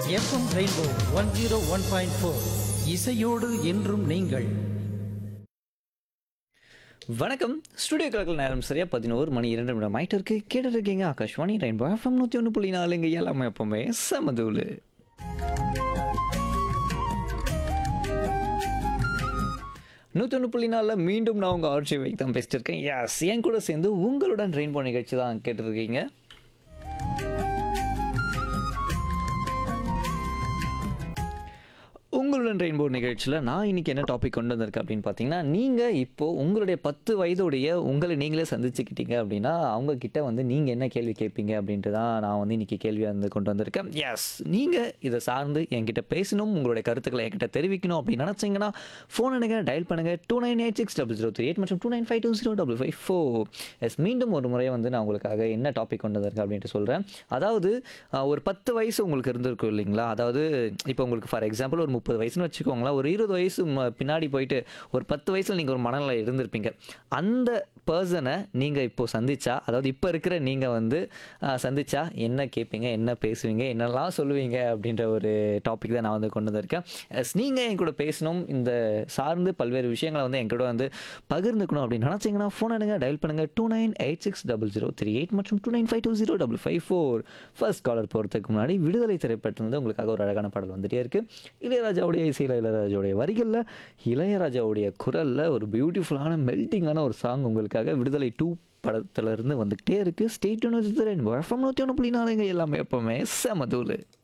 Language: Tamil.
FM rainbow one zero one point four இசையோடு என்றும் நீங்கள் வணக்கம் ஸ்டுடியோ கலக்கல் நேரம் சரியா பதினோரு மணி இரண்டு நிமிடம் ஆயிட்டு இருக்கு கேட்டு இருக்கீங்க ஆகாஷ்வாணி ரெயின்போ எஃப்எம் நூற்றி ஒன்று புள்ளி நாலுங்க எல்லாமே எப்பவுமே சமதூலு நூற்றி ஒன்று புள்ளி நாலில் மீண்டும் நான் உங்கள் ஆர்ச்சி வைக் தான் பேசிட்டு இருக்கேன் எஸ் என் கூட சேர்ந்து உங்களுடன் ரெயின்போ நிகழ்ச்சி தான் கேட்டுருக்கீங்க உங்களுடன் ரெயின்போ நிகழ்ச்சியில் நான் இன்னைக்கு என்ன டாபிக் கொண்டு வந்திருக்கேன் அப்படின்னு பார்த்தீங்கன்னா நீங்கள் இப்போது உங்களுடைய பத்து வயதுடைய உங்களை நீங்களே சந்திச்சுக்கிட்டீங்க அப்படின்னா அவங்க கிட்ட வந்து நீங்கள் என்ன கேள்வி கேட்பீங்க அப்படின்ட்டு தான் நான் வந்து இன்னைக்கு கேள்வியாக வந்து கொண்டு வந்திருக்கேன் எஸ் நீங்கள் இதை சார்ந்து என்கிட்ட பேசணும் உங்களுடைய கருத்துக்களை என்கிட்ட தெரிவிக்கணும் அப்படின்னு நினச்சிங்கன்னா ஃபோன் எடுங்க டயல் பண்ணுங்கள் two nine eight six double zero three eight மற்றும் two nine five two zero double five four yes மீண்டும் ஒரு முறை வந்து நான் உங்களுக்காக என்ன டாபிக் கொண்டு வந்திருக்கேன் அப்படின்ட்டு சொல்கிறேன் அதாவது அஹ், ஒரு பத்து வயசு உங்களுக்கு இருந்திருக்கும் இல்லைங்களா அதாவது இப்போ உங்களுக்கு ஃபார் எக்ஸாம்பிள் ஒரு முப்பது வயசுன்னு வச்சுக்கோங்களேன் ஒரு இருபது வயசு ம- பின்னாடி போயிட்டு ஒரு பத்து வயசில் நீங்கள் ஒரு மனநிலை இருந்திருப்பீங்க அந்த பர்சனை நீங்கள் இப்போ சந்திச்சா அதாவது இப்போ இருக்கிற நீங்கள் வந்து அஹ், சந்திச்சா என்ன கேட்பீங்க என்ன பேசுவீங்க என்னெல்லாம் சொல்லுவீங்க அப்படின்ற ஒரு டாபிக் தான் நான் வந்து கொண்டு வந்திருக்கேன் எஸ் நீங்கள் என் கூட பேசணும் இந்த சார்ந்து பல்வேறு விஷயங்களை வந்து என் கூட வந்து பகிர்ந்துக்கணும் அப்படின்னு நினச்சிங்கன்னா ஃபோன் எடுங்க டயல் பண்ணுங்கள் two nine eight six double zero three eight மற்றும் two nine five two zero double five four first caller போகிறதுக்கு முன்னாடி விடுதலை திரைப்பட்டிலிருந்து உங்களுக்காக ஒரு அழகான பாடல் வந்துட்டே இருக்கு இளையராஜாவுடைய இசையில் இளையராஜாவுடைய வரிகளில் இளையராஜாவுடைய குரலில் ஒரு பியூட்டிஃபுல்லான மெல்ட்டிங்கான ஒரு சாங் உங்களுக்காக விடுதலை டூ படத்துல இருந்து வந்துகிட்டே இருக்கு ஸ்டேட் ஒன்று எஃப்எம் நூற்றி ஒன்று புள்ளி நாலுங்க எல்லாமே எப்பவுமே செமதூலு